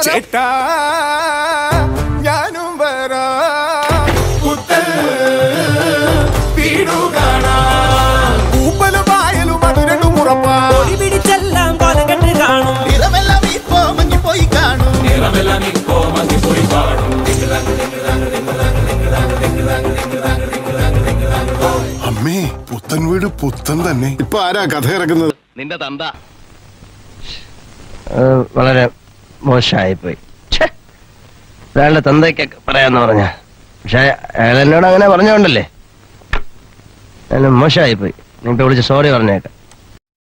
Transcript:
ചേട്ടാ ഞാനും വരാ പുത്തൻ വീടു കാണാം പൂപ്പലും പായലും അത് രണ്ടും ഉറപ്പാ പിടിച്ചെല്ലാം കോലം കെട്ട് കാണും നിറമെല്ലാം ഇപ്പോ മങ്ങിപ്പോയി കാണും അമ്മേ പുത്തൻ വീട് പുത്തൻ തന്നെ ഇപ്പൊ ആരാ കഥ ഇറക്കുന്നത് നിന്റെ തന്ത അത് വളരെ മോശമായിപ്പോയി ഛെ. ഒരാളുടെ തന്തയ്ക്കൊക്കെ പറയാന്ന് പറഞ്ഞ പക്ഷെ അയാൾ എന്നോട് അങ്ങനെ പറഞ്ഞോണ്ടല്ലേ ഞാൻ മോശമായിപ്പോയി നിങ്ങൾട്ട് വിളിച്ച് സോറി പറഞ്ഞേക്കാം